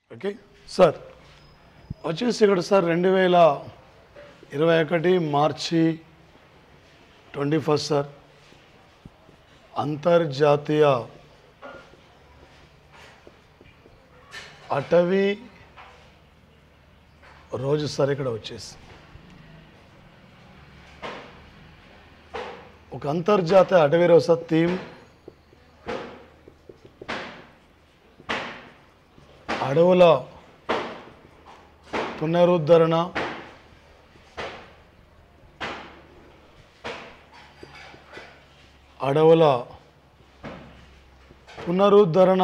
Okay sir వచ్చేసి ఇక్కడ sir రెండు వేల ఇరవై ఒకటి మార్చి ట్వంటీ ఫస్ట్ సార్ అంతర్జాతీయ అటవీ రోజు సార్ ఇక్కడ వచ్చేసి ఒక అంతర్జాతీయ అటవీ రోజు సార్ థీమ్ అడవుల పునరుద్ధరణ అడవుల పునరుద్ధరణ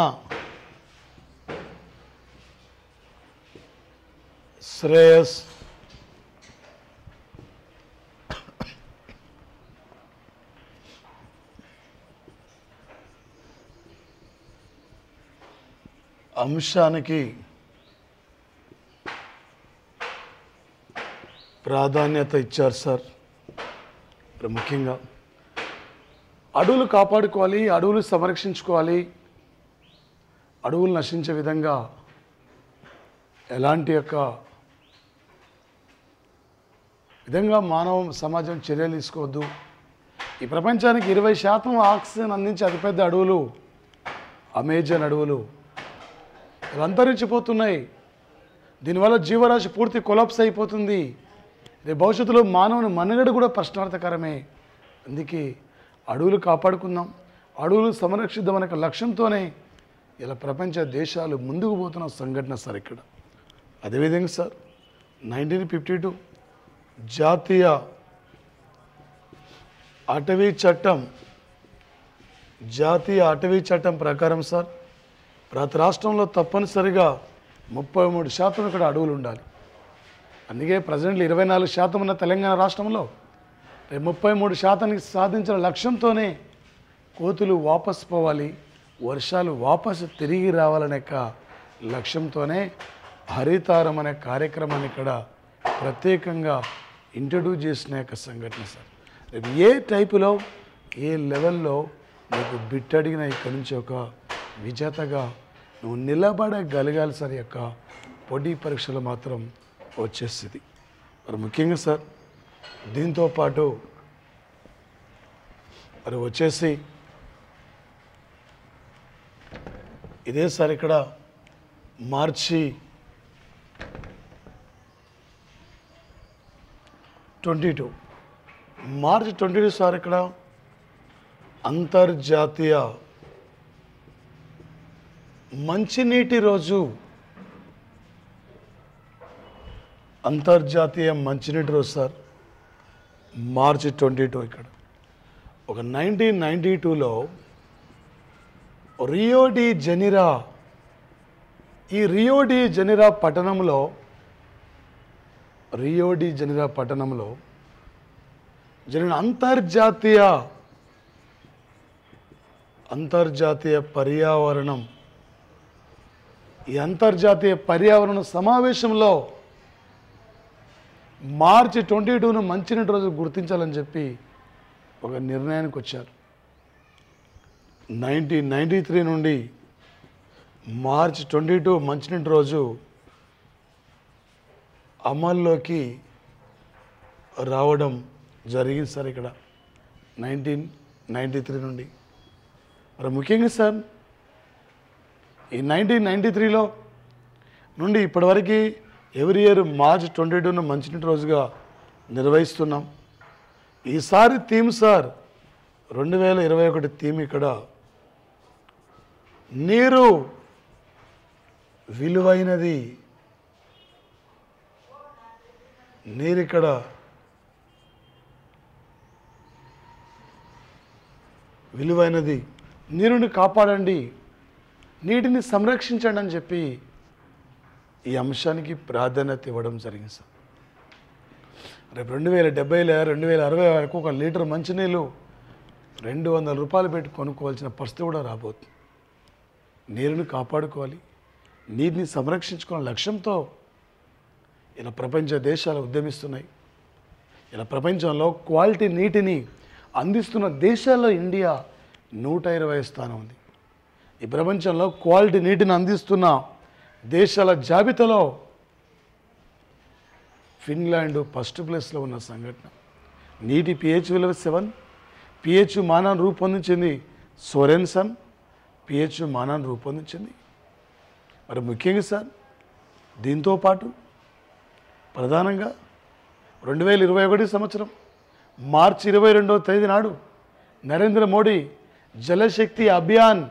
శ్రేయస్ అంశానికి ప్రాధాన్యత ఇచ్చారు సార్ మరి ముఖ్యంగా అడవులు కాపాడుకోవాలి అడవులు సంరక్షించుకోవాలి అడవులు నశించే విధంగా ఎలాంటి యొక్క విధంగా మానవ సమాజం చర్యలు తీసుకోవద్దు ఈ ప్రపంచానికి ఇరవై శాతం ఆక్సిజన్ అందించే అతిపెద్ద అడవులు అమెజాన్ అడవులు ఇవి అంతరించిపోతున్నాయి దీనివల్ల జీవరాశి పూర్తి కొలాప్స్ అయిపోతుంది రేపు భవిష్యత్తులో మానవుని మనుగడ కూడా ప్రశ్నార్థకరమే అందుకే అడవులు కాపాడుకుందాం అడవులు సంరక్షిద్దాం అనే ఒక లక్ష్యంతోనే ఇలా ప్రపంచ దేశాలు ముందుకు పోతున్న సంఘటన సార్ ఇక్కడ అదేవిధంగా సార్ నైన్టీన్ ఫిఫ్టీ టూ జాతీయ అటవీ చట్టం జాతీయ అటవీ చట్టం ప్రకారం సార్ ప్రతి రాష్ట్రంలో తప్పనిసరిగా ముప్పై మూడు శాతం ఇక్కడ అడవులు ఉండాలి అందుకే ప్రజెంట్లు ఇరవై నాలుగు శాతం ఉన్న తెలంగాణ రాష్ట్రంలో రేపు ముప్పై మూడు శాతానికి సాధించిన లక్ష్యంతోనే కోతులు వాపస్ పోవాలి వర్షాలు వాపసు తిరిగి రావాలనే యొక్క లక్ష్యంతోనే హరితారం అనే కార్యక్రమాన్ని ఇక్కడ ప్రత్యేకంగా ఇంట్రడ్యూస్ చేసిన యొక్క సంఘటన సార్ రేపు ఏ టైపులో ఏ లెవెల్లో నీకు బిట్ అడిగిన ఇక్కడి నుంచి ఒక విజేతగా నువ్వు నిలబడగలగాలి సార్ యొక్క పోటీ పరీక్షలు మాత్రం వచ్చేస్తుంది మరి ముఖ్యంగా సార్ దీంతో పాటు మరి వచ్చేసి ఇదే సార్ ఇక్కడ March twenty two March twenty two sir ఇక్కడ అంతర్జాతీయ మంచినీటి రోజు అంతర్జాతీయ మంచినీటి రోజు సార్ మార్చి ట్వంటీ టూ ఇక్కడ ఒక నైన్టీన్ నైంటీ టూలో రియో డి జెనిరా ఈ రియో డి జెనిరా పట్టణంలో రియో డి జెనిరా పట్టణంలో జరిగిన అంతర్జాతీయ అంతర్జాతీయ పర్యావరణం ఈ అంతర్జాతీయ పర్యావరణ సమావేశంలో మార్చి ట్వంటీ టూను మంచినీటి రోజు గుర్తించాలని చెప్పి ఒక నిర్ణయానికి వచ్చారు నైన్టీన్ నైంటీ త్రీ నుండి మార్చ్ ట్వంటీ టూ మంచినీటి రోజు అమల్లోకి రావడం జరిగింది సార్ ఇక్కడ నైన్టీన్ నైంటీ త్రీ నుండి మరి ముఖ్యంగా సార్ ఈ నైన్టీన్ నైంటీ త్రీలో నుండి ఇప్పటివరకు ఎవ్రీ ఇయర్ మార్చ్ ట్వంటీ టూను మంచినీటి రోజుగా నిర్వహిస్తున్నాం ఈసారి థీమ్ సార్ రెండు వేల ఇరవై ఒకటి థీమ్ ఇక్కడ నీరు విలువైనది నీరు ఇక్కడ విలువైనది నీరుని కాపాడండి నీటిని సంరక్షించండి అని చెప్పి ఈ అంశానికి ప్రాధాన్యత ఇవ్వడం జరిగింది సార్ రేపు రెండు వేల డెబ్బైలో రెండు వేల అరవై వరకు ఒక లీటర్ మంచినీళ్ళు రెండు వందల రూపాయలు పెట్టి కొనుక్కోవాల్సిన పరిస్థితి కూడా రాబోతుంది నీరుని కాపాడుకోవాలి నీటిని సంరక్షించుకునే లక్ష్యంతో ఇలా ప్రపంచ దేశాలు ఉద్యమిస్తున్నాయి ఇలా ప్రపంచంలో క్వాలిటీ నీటిని అందిస్తున్న దేశాల్లో ఇండియా నూట ఇరవై స్థానం ఉంది ఈ ప్రపంచంలో క్వాలిటీ నీటిని అందిస్తున్న దేశాల జాబితాలో ఫిన్లాండ్ ఫస్ట్ ప్లేస్లో ఉన్న సంఘటన నీటి పిహెచ్ విలువ సెవెన్ పిహెచ్ మానాన్ని రూపొందించింది సోరెన్సన్ పిహెచ్ మానాన్ని రూపొందించింది మరి ముఖ్యంగా సార్ దీంతో పాటు ప్రధానంగా రెండు వేల ఇరవై ఒకటి సంవత్సరం మార్చి ఇరవై రెండవ తేదీ నాడు Narendra Modi Jal Shakti Abhiyan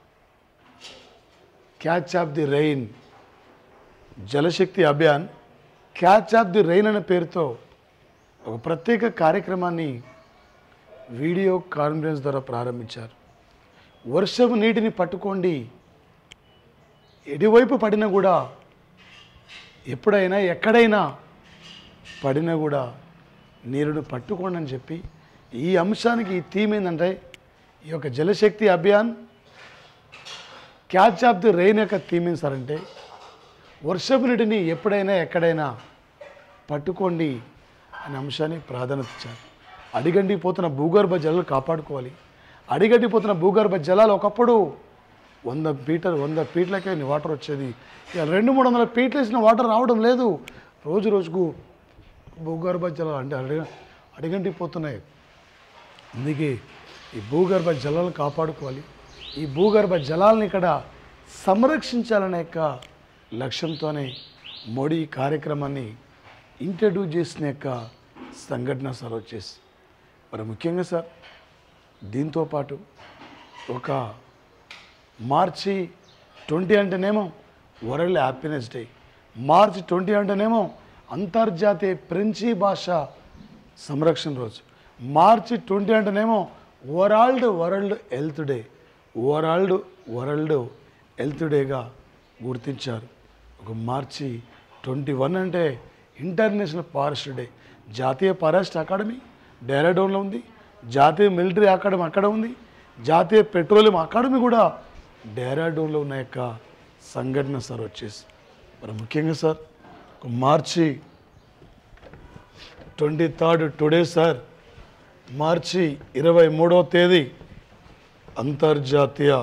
catch of the rain Jal Shakti Abhiyan catch of the rain అనే పేరుతో ఒక ప్రత్యేక కార్యక్రమాన్ని వీడియో కాన్ఫరెన్స్ ద్వారా ప్రారంభించారు వర్షపు నీటిని పట్టుకోండి ఎటువైపు పడినా కూడా ఎప్పుడైనా ఎక్కడైనా పడినా కూడా నీరును పట్టుకోండి అని చెప్పి ఈ అంశానికి ఈ థీమ్ ఏంటంటే ఈ యొక్క Jal Shakti Abhiyan catch of the rain యొక్క థీమ్ ఏం సార్ అంటే వర్షపు నీటిని ఎప్పుడైనా ఎక్కడైనా పట్టుకోండి అనే అంశాన్ని ప్రాధాన్యత ఇచ్చారు అడిగండి పోతున్న భూగర్భ జలాలు కాపాడుకోవాలి అడిగండి పోతున్న భూగర్భ జలాలు ఒకప్పుడు వంద మీటర్ వంద ఫీట్లకే వాటర్ వచ్చేది ఇక రెండు మూడు వందల ఫీట్లు వేసిన వాటర్ రావడం లేదు రోజు రోజుకు భూగర్భ జలాలు అంటే అడిగ అడిగంటి పోతున్నాయి అందుకే ఈ భూగర్భ జలాలను కాపాడుకోవాలి ఈ భూగర్భ జలాలను ఇక్కడ సంరక్షించాలనే యొక్క లక్ష్యంతోనే మోడీ ఈ కార్యక్రమాన్ని ఇంట్రడ్యూస్ చేసిన యొక్క సంఘటన సార్ వచ్చేసి మరి ముఖ్యంగా సార్ దీంతో పాటు ఒక మార్చి ట్వంటీ అంటేనేమో world happiness day March twenty అంటేనేమో అంతర్జాతీయ ఫ్రెంచి భాష సంరక్షణ రోజు మార్చి ట్వంటీ అంటేనేమో world world health day world world health డేగా గుర్తించారు ఒక మార్చి ట్వంటీ వన్ అంటే ఇంటర్నేషనల్ ఫారెస్ట్ డే జాతీయ ఫారెస్ట్ అకాడమీ డెహ్రాడూన్లో ఉంది జాతీయ మిలిటరీ అకాడమీ అక్కడ ఉంది జాతీయ పెట్రోలియం అకాడమీ కూడా డెహ్రాడూన్లో ఉన్న యొక్క సంఘటన సార్ వచ్చేసి మరి ముఖ్యంగా సార్ ఒక March twenty third today sir March ఇరవై మూడవ తేదీ అంతర్జాతీయ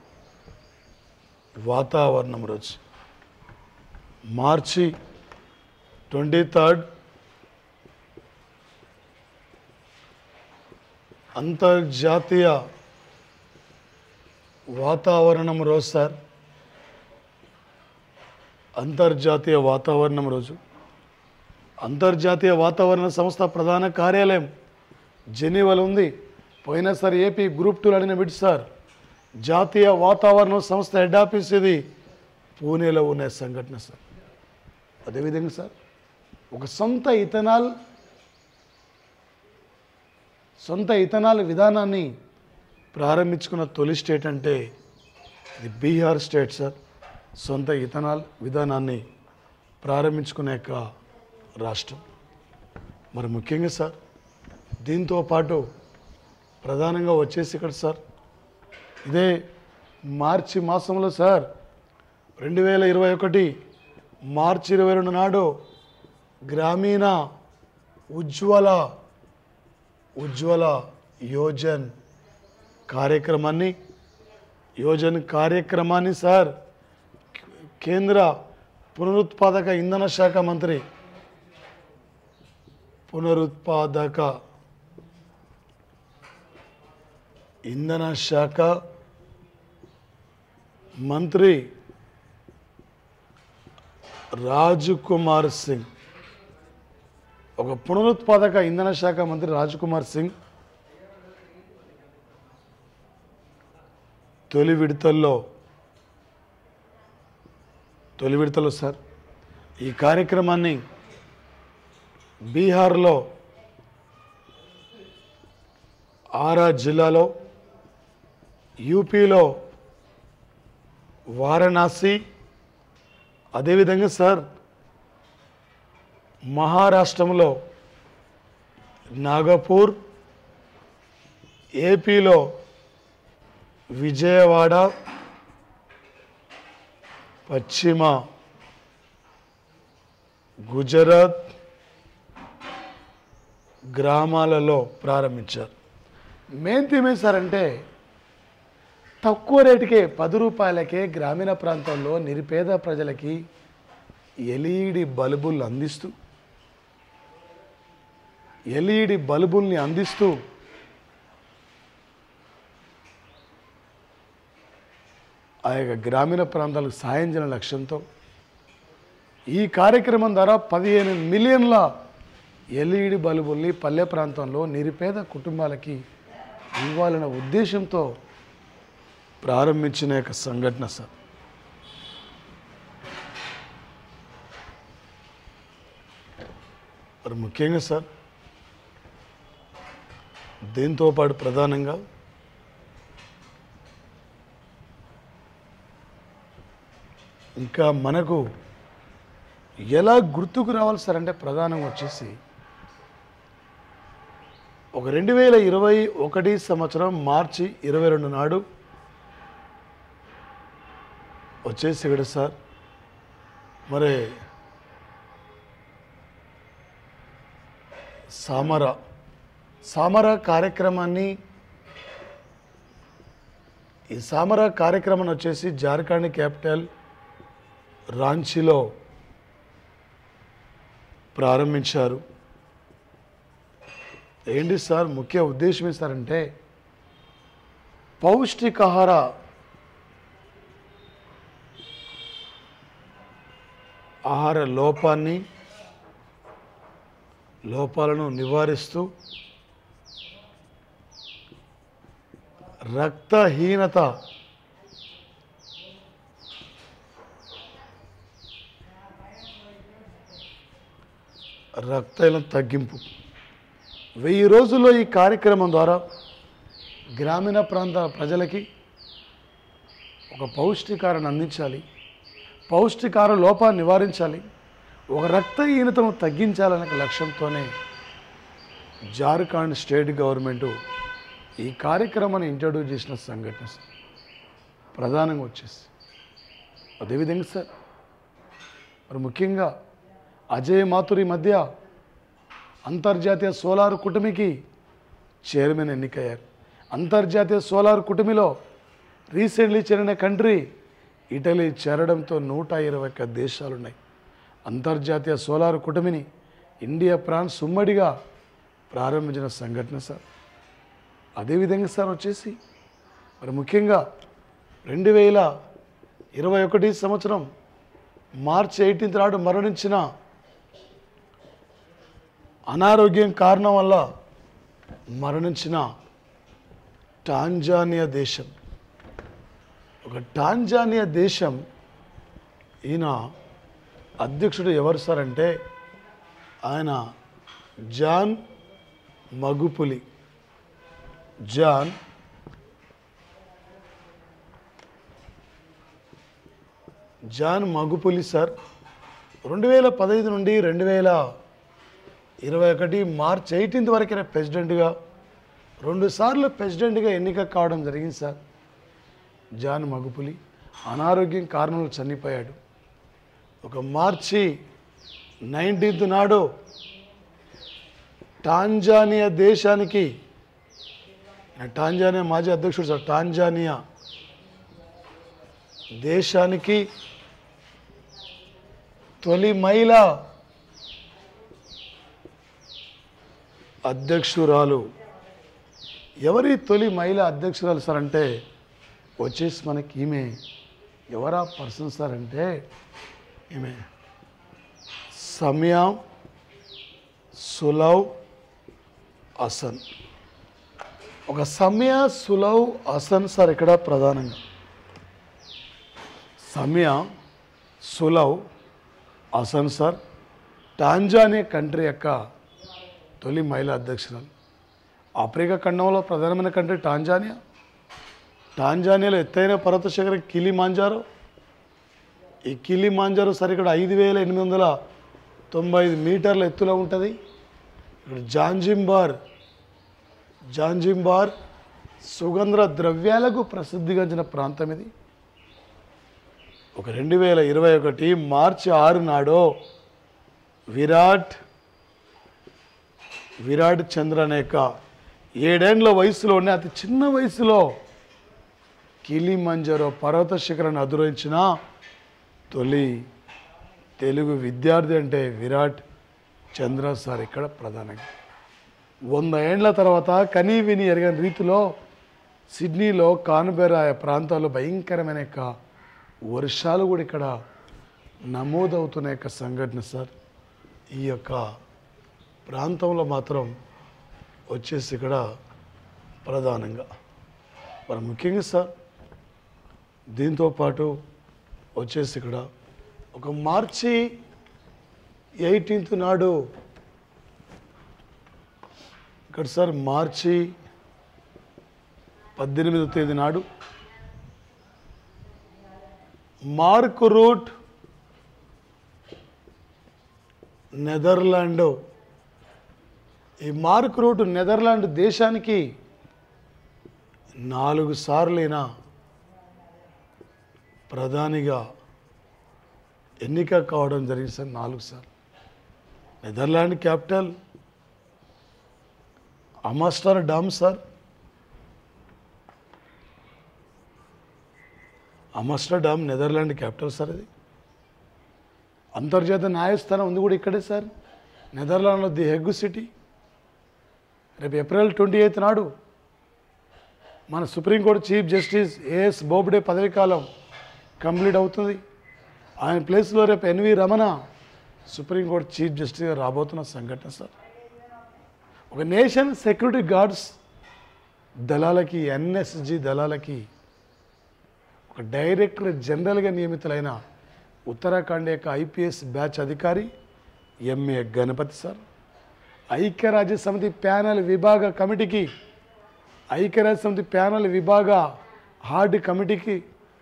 వాతావరణం రోజు మార్చి ట్వంటీ థర్డ్ అంతర్జాతీయ వాతావరణం రోజు సార్ అంతర్జాతీయ వాతావరణం రోజు అంతర్జాతీయ వాతావరణ సంస్థ ప్రధాన కార్యాలయం జెనీవాలో ఉంది పోయినసారి ఏపీ గ్రూప్ టూలు అడిగిన బిడ్ సార్ జాతీయ వాతావరణ సంస్థ హెడ్ ఆఫీస్ ఇది పూణేలో ఉన్న సంఘటన సార్ అదేవిధంగా సార్ ఒక సొంత ఇథనాల్ సొంత ఇథనాల్ విధానాన్ని ప్రారంభించుకున్న తొలి స్టేట్ అంటే ఇది బీహార్ స్టేట్ సార్ సొంత ఇథనాల్ విధానాన్ని ప్రారంభించుకునే యొక్క రాష్ట్రం మరి ముఖ్యంగా సార్ దీంతో పాటు ప్రధానంగా వచ్చేసి ఇక్కడ సార్ ఇదే మార్చి మాసంలో సార్ రెండు వేల ఇరవై ఒకటి మార్చి ఇరవై రెండు నాడు గ్రామీణ ఉజ్వల ఉజ్వల యోజన్ కార్యక్రమాన్ని యోజన్ కార్యక్రమాన్ని సార్ కేంద్ర పునరుత్పాదక ఇంధన శాఖ మంత్రి పునరుత్పాదక ఇంధన శాఖ మంత్రి రాజ్ కుమార్ సింగ్ ఒక పునరుత్పాదక ఇంధన శాఖ మంత్రి రాజ్ కుమార్ సింగ్ తొలి విడతల్లో తొలి విడతలో సార్ ఈ కార్యక్రమాన్ని బీహార్లో ఆరా జిల్లాలో యూపీలో వారణాసి అదేవిధంగా సార్ మహారాష్ట్రంలో నాగపూర్ ఏపీలో విజయవాడ పశ్చిమ గుజరాత్ గ్రామాలలో ప్రారంభించారు మెయిన్ థీమ్ ఏం సార్ అంటే తక్కువ రేటుకే పది రూపాయలకే గ్రామీణ ప్రాంతంలో నిరుపేద ప్రజలకి ఎల్ఈడి బల్బులు అందిస్తూ ఎల్ఈడి బల్బుల్ని అందిస్తూ ఆ యొక్క గ్రామీణ ప్రాంతాలకు సాయం చేయడం లక్ష్యంతో ఈ కార్యక్రమం ద్వారా పదిహేను మిలియన్ల ఎల్ఈడి బల్బుల్ని పల్లె ప్రాంతంలో నిరుపేద కుటుంబాలకి ఇవ్వాలనే ఉద్దేశంతో ప్రారంభించిన యొక్క సంఘటన సార్ మరి ముఖ్యంగా సార్ దీంతో పాటు ప్రధానంగా ఇంకా మనకు ఎలా గుర్తుకు రావాలి సార్ అంటే ప్రధానంగా వచ్చేసి ఒక రెండు వేల ఇరవై ఒకటి సంవత్సరం మార్చి ఇరవై రెండు నాడు వచ్చేసి ఇక్కడ సార్ మరి సామర సామర కార్యక్రమాన్ని ఈ సామర కార్యక్రమం వచ్చేసి జార్ఖండ్ క్యాపిటల్ రాంచీలో ప్రారంభించారు ఏంటి సార్ ముఖ్య ఉద్దేశం ఏంటి సార్ అంటే పౌష్టికాహార ఆహార లోపాన్ని లోపాలను నివారిస్తూ రక్తహీనత రక్తహీనత తగ్గింపు వెయ్యి రోజుల్లో ఈ కార్యక్రమం ద్వారా గ్రామీణ ప్రాంత ప్రజలకి ఒక పౌష్టికారాన్ని అందించాలి పౌష్టికార లోపాన్ని నివారించాలి ఒక రక్తహీనతను తగ్గించాలనే లక్ష్యంతోనే జార్ఖండ్ స్టేట్ గవర్నమెంటు ఈ కార్యక్రమాన్ని ఇంట్రడ్యూస్ చేసిన సంఘటన సార్. ప్రధానంగా వచ్చేసి అదేవిధంగా సార్ మరి ముఖ్యంగా అజయ్ మాథురి మధ్య అంతర్జాతీయ సోలార్ కుటుంబికి చైర్మన్ ఎన్నికయ్యారు అంతర్జాతీయ సోలార్ కుటుంబిలో రీసెంట్లీ చేరిన కంట్రీ ఇటలీ చేరడంతో నూట ఇరవై ఒక్క దేశాలు ఉన్నాయి అంతర్జాతీయ సోలార్ కుటుంబిని ఇండియా ఫ్రాన్స్ ఉమ్మడిగా ప్రారంభించిన సంఘటన సార్ అదేవిధంగా సార్ వచ్చేసి మరి ముఖ్యంగా రెండు వేల ఇరవై ఒకటి సంవత్సరం మార్చ్ ఎయిటీన్త్ నాడు మరణించిన అనారోగ్యం కారణం వల్ల మరణించిన టాంజానియా దేశం ఒక టాంజానియా దేశం ఈయన అధ్యక్షుడు ఎవరు సార్ అంటే ఆయన John Magufuli John John Magufuli sir రెండు వేల పదహైదు నుండి రెండు వేల ఇరవై ఒకటి మార్చ్ ఎయిటీన్త్ వరకు ఆయన ప్రెసిడెంట్గా రెండుసార్లు ప్రెసిడెంట్గా ఎన్నిక కావడం జరిగింది సార్ జాన్ మగుపులి అనారోగ్యం కారణంలో చనిపోయాడు ఒక మార్చి నైన్టీన్త్ నాడు టాంజానియా దేశానికి టాంజానియా మాజీ అధ్యక్షుడు సార్ టాంజానియా దేశానికి తొలి మహిళ అధ్యక్షురాలు ఎవరి తొలి మహిళ అధ్యక్షురాలు సార్ అంటే వచ్చేసి మనకి ఈమె ఎవరా పర్సన్ సార్ అంటే ఈమె సమయా సులవ్ అసన్ ఒక సమయ సులవ్ అసన్ సార్ ఇక్కడ ప్రధానంగా Samia Suluhu Hassan sir Tanzania country యొక్క తొలి మహిళా అధ్యక్షురాలు ఆఫ్రికా ఖండంలో ప్రధానమైన కంట్రీ టాంజానియా టాంజానియాలో ఎత్తైన పర్వత శిఖరం కిలి మాంజారో ఈ కిలి మాంజారో సార్ ఇక్కడ ఐదు వేల ఎనిమిది వందల తొంభై ఐదు మీటర్ల ఎత్తులో ఉంటుంది ఇక్కడ జాంజింబార్ జాంజింబార్ సుగంధ ద్రవ్యాలకు ప్రసిద్ధిగాంచిన ప్రాంతం ఇది ఒక రెండు వేల ఇరవై ఒకటి మార్చి ఆరు నాడు విరాట్ విరాట్ చంద్ర అనే యొక్క ఏడేండ్ల వయసులోనే అతి చిన్న వయసులో కిలిమంజరో పర్వత శిఖరాన్ని అధిరోహించిన తొలి తెలుగు విద్యార్థి అంటే విరాట్ చంద్ర సార్ ఇక్కడ ప్రధానంగా వంద ఏండ్ల తర్వాత కనీ విని ఎరగని రీతిలో సిడ్నీలో కాన్బెరా ప్రాంతాల్లో భయంకరమైన యొక్క వర్షాలు కూడా ఇక్కడ నమోదవుతున్న యొక్క సంఘటన సార్ ఈ యొక్క ప్రాంతంలో మాత్రం వచ్చేసి ఇక్కడ ప్రధానంగా మరి ముఖ్యంగా సార్ దీంతో పాటు వచ్చేసి ఇక్కడ ఒక మార్చి ఎయిటీన్త్ నాడు ఇక్కడ సార్ మార్చి పద్దెనిమిదో తేదీ నాడు మార్క్ రూట్ నెదర్లాండ్ ఈ మార్క్ రూట్ నెదర్లాండ్ దేశానికి నాలుగు సార్లైన ప్రధానిగా ఎన్నిక కావడం జరిగింది సార్ నాలుగు సార్లు Netherland capital Amsterdam sir Amsterdam Netherland capital sir ఇది అంతర్జాతీయ న్యాయస్థానం ఉంది కూడా ఇక్కడే సార్ నెదర్లాండ్లో ది హెగ్ సిటీ రేపు ఏప్రిల్ ట్వంటీ ఎయిత్ నాడు మన supreme court chief justice AS Bobde పదవి కాలం కంప్లీట్ అవుతుంది ఆయన ప్లేస్లో రేపు ఎన్వి రమణ సుప్రీంకోర్టు చీఫ్ జస్టిస్గా రాబోతున్న సంఘటన సార్ ఒక నేషన్ సెక్యూరిటీ గార్డ్స్ దళాలకి ఎన్ఎస్జి దళాలకి ఒక డైరెక్టర్ జనరల్గా నియమితులైన ఉత్తరాఖండ్ యొక్క ఐపీఎస్ బ్యాచ్ అధికారి ఎంఏ గణపతి సార్ ఐక్యరాజ్య సమితి ప్యానెల్ విభాగ కమిటీకి ఐక్యరాజ్య సమితి ప్యానెల్ విభాగ హార్డ్ కమిటీకి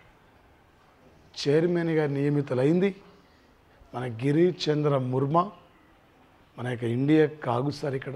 చైర్మన్గా నియమితులైంది మన గిరి చంద్ర ముర్మ మన యొక్క ఇండియా కాగు సార్ ఇక్కడ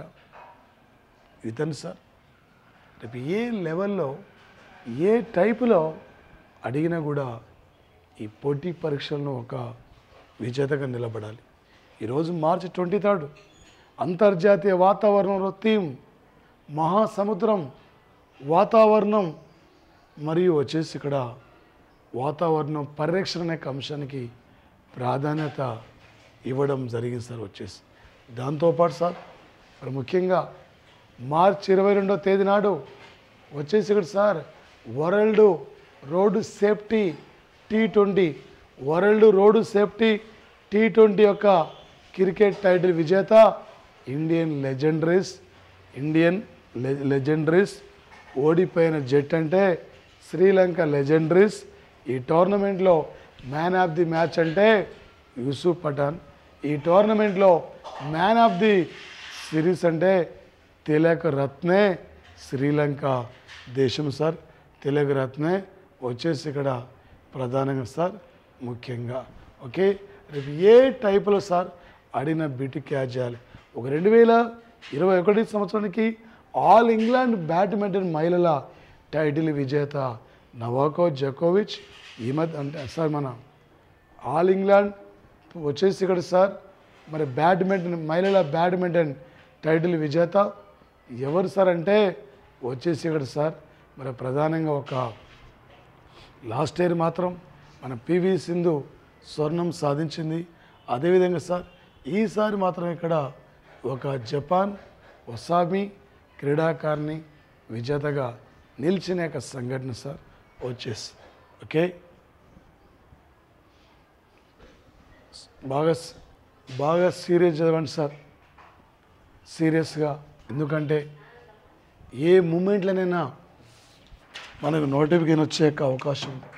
ఇతను సార్ రేపు ఏ లెవెల్లో ఏ టైపులో అడిగినా కూడా ఈ పోటీ పరీక్షలను ఒక విజేతగా నిలబడాలి ఈరోజు మార్చి ట్వంటీ థర్డ్ అంతర్జాతీయ వాతావరణంలో థీమ్ మహాసముద్రం వాతావరణం మరియు వచ్చేసి ఇక్కడ వాతావరణం పరిరక్షణ అనే ఒక అంశానికి ప్రాధాన్యత ఇవ్వడం జరిగింది సార్ వచ్చేసి దాంతోపాటు సార్ మరి ముఖ్యంగా మార్చి ఇరవై రెండో తేదీ నాడు వచ్చేసి ఇక్కడ sir world road safety T twenty world road safety T twenty యొక్క క్రికెట్ టైటిల్ విజేత ఇండియన్ లెజెండరీస్ ఇండియన్ లె- లెజెండరీస్ ఓడిపోయిన జట్ అంటే శ్రీలంక లెజెండరీస్ ఈ టోర్నమెంట్లో మ్యాన్ ఆఫ్ ది మ్యాచ్ అంటే యూసుఫ్ పఠాన్ ఈ టోర్నమెంట్లో మ్యాన్ ఆఫ్ ది సిరీస్ అంటే తిలక్ రత్నే శ్రీలంక దేశం సార్ తిలక్ రత్నే వచ్చేసి ఇక్కడ ప్రధానంగా సార్ ముఖ్యంగా ఓకే రేపు ఏ టైపులో సార్ ఆడిన బిటి క్యాచ్ చేయాలి ఒక రెండు వేల ఇరవై ఒకటి సంవత్సరానికి ఆల్ ఇంగ్లాండ్ బ్యాడ్మింటన్ మహిళల టైటిల్ విజేత నవాకో జకోవిచ్ ఈ మధ్య అంటే సార్ మన ఆల్ ఇంగ్లాండ్ వచ్చేసి ఇక్కడ సార్ మరి బ్యాడ్మింటన్ మహిళల బ్యాడ్మింటన్ టైటిల్ విజేత ఎవరు సార్ అంటే వచ్చేసి ఇక్కడ సార్ మరి ప్రధానంగా ఒక లాస్ట్ ఇయర్ మాత్రం మన పివి సింధు స్వర్ణం సాధించింది అదేవిధంగా సార్ ఈసారి మాత్రం ఇక్కడ ఒక జపాన్ ఒసామి క్రీడాకారిణి విజేతగా నిలిచిన యొక్క సంఘటన సార్ వచ్చేసి ఓకే బాగా స్- బాగా సీరియస్ చదవండి సార్ సీరియస్గా ఎందుకంటే ఏ మూమెంట్లోనైనా మనకు నోటిఫికేషన్ వచ్చే యొక్క అవకాశం ఉంది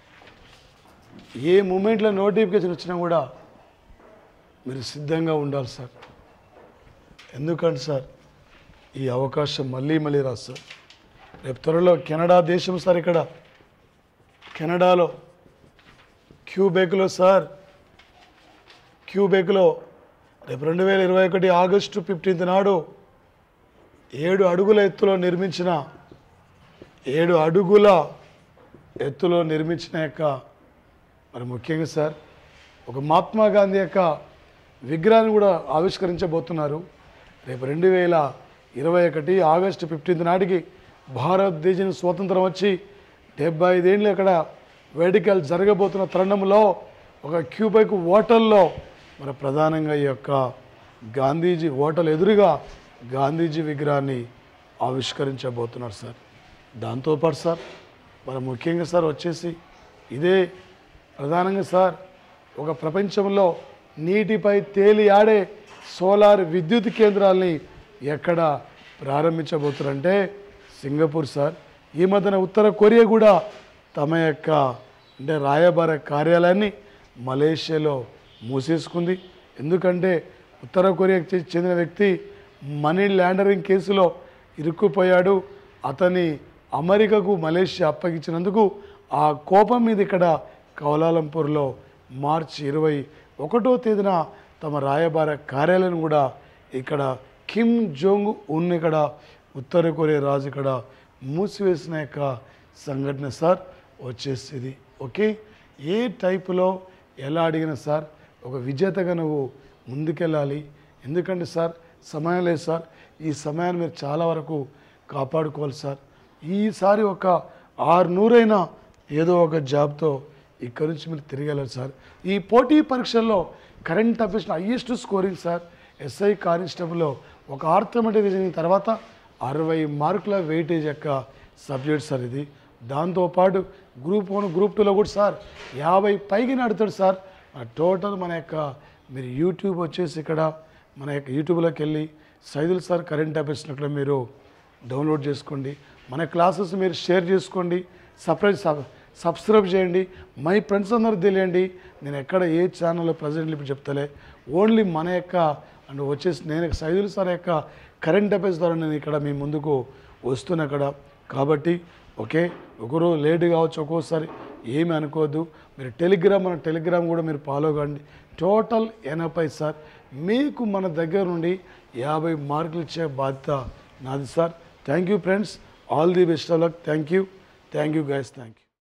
ఏ మూమెంట్లో నోటిఫికేషన్ వచ్చినా కూడా మీరు సిద్ధంగా ఉండాలి సార్ ఎందుకంటే సార్ ఈ అవకాశం మళ్ళీ మళ్ళీ రాదు సార్ రేపు త్వరలో కెనడా దేశం సార్ ఇక్కడ కెనడాలో క్యూబెక్లో సార్ క్యూబెక్లో రేపు రెండు వేల ఇరవై ఒకటి ఆగస్టు ఫిఫ్టీన్త్ నాడు ఏడు అడుగుల ఎత్తులో నిర్మించిన ఏడు అడుగుల ఎత్తులో నిర్మించిన యొక్క మరి ముఖ్యంగా సార్ ఒక మహాత్మా గాంధీ యొక్క విగ్రహాన్ని కూడా ఆవిష్కరించబోతున్నారు రేపు రెండు వేల ఇరవై ఒకటి ఆగస్టు ఫిఫ్టీన్త్ నాటికి భారతదేశం స్వాతంత్రం వచ్చి డెబ్బై ఐదేళ్ళు అక్కడ వేడుకలు జరగబోతున్న తరుణంలో ఒక క్యూబైక్ హోటల్లో మరి ప్రధానంగా ఈ యొక్క గాంధీజీ హోటల్ ఎదురుగా గాంధీజీ విగ్రహాన్ని ఆవిష్కరించబోతున్నారు సార్ దాంతోపాటు సార్ మరి ముఖ్యంగా సార్ వచ్చేసి ఇదే ప్రధానంగా సార్ ఒక ప్రపంచంలో నీటిపై తేలి ఆడే సోలార్ విద్యుత్ కేంద్రాల్ని ఎక్కడ ప్రారంభించబోతున్నారంటే సింగపూర్ సార్ ఈ మధ్యన ఉత్తర కొరియా కూడా తమ యొక్క అంటే రాయబార కార్యాలయాన్ని మలేషియాలో మూసేసుకుంది ఎందుకంటే ఉత్తర కొరియాకి చె- చెందిన వ్యక్తి మనీ ల్యాండరింగ్ కేసులో ఇరుక్కుపోయాడు అతని అమెరికాకు మలేషియా అప్పగించినందుకు ఆ కోపం మీద ఇక్కడ కౌలాలంపూర్లో మార్చి ఇరవై ఒకటో తేదీన తమ రాయబార కార్యాలయం కూడా ఇక్కడ కిమ్ జోంగ్ ఉన్ ఇక్కడ ఉత్తర కొరియా రాజు ఇక్కడ మూసివేసిన యొక్క సంఘటన సార్ వచ్చేసింది ఓకే ఏ టైపులో ఎలా అడిగినా సార్ ఒక విజేతగా నువ్వు ముందుకెళ్ళాలి ఎందుకంటే సార్ సమయం లేదు సార్ ఈ సమయాన్ని మీరు చాలా వరకు కాపాడుకోవాలి సార్ ఈసారి ఒక ఆరు నూరైనా ఏదో ఒక జాబ్తో ఇక్కడి నుంచి మీరు తిరిగెళ్ళాలి సార్ ఈ పోటీ పరీక్షల్లో current affairs highest scoring sir SI కానిస్టేబుల్లో ఒక ఆర్థమెటిక్ రీజనింగ్ తర్వాత అరవై మార్కుల వెయిటేజ్ యొక్క సబ్జెక్ట్ సార్ ఇది దాంతోపాటు గ్రూప్ వన్ గ్రూప్ టూలో కూడా సార్ యాభై పైకి నడుతాడు సార్ టోటల్ మన యొక్క మీరు యూట్యూబ్ వచ్చేసి ఇక్కడ మన యొక్క యూట్యూబ్లోకి వెళ్ళి సైదుల్ సార్ కరెంట్ అఫైర్స్ ఇక్కడ మీరు డౌన్లోడ్ చేసుకోండి మన క్లాసెస్ మీరు షేర్ చేసుకోండి సపరేట్ సబ్ సబ్స్క్రైబ్ చేయండి మై ఫ్రెండ్స్ అందరూ తెలియండి నేను ఎక్కడ ఏ ఛానల్లో ప్రజెంట్ ఇప్పుడు చెప్తలే ఓన్లీ మన యొక్క అండ్ వచ్చేసి నేను సైదుల్ సార్ యొక్క కరెంట్ అఫైర్స్ ద్వారా నేను ఇక్కడ మీ ముందుకు వస్తున్నా అక్కడ కాబట్టి ఓకే ఒకరు లేట్ కావచ్చు ఒక్కోసారి ఏమి అనుకోవద్దు మీరు టెలిగ్రామ్ మన టెలిగ్రామ్ కూడా మీరు ఫాలో కండి టోటల్ ఎనభై సార్ మీకు మన దగ్గర నుండి యాభై మార్కులు ఇచ్చే బాధ్యత నాది sir thank you friends all the best of luck thank you thank you guys thank you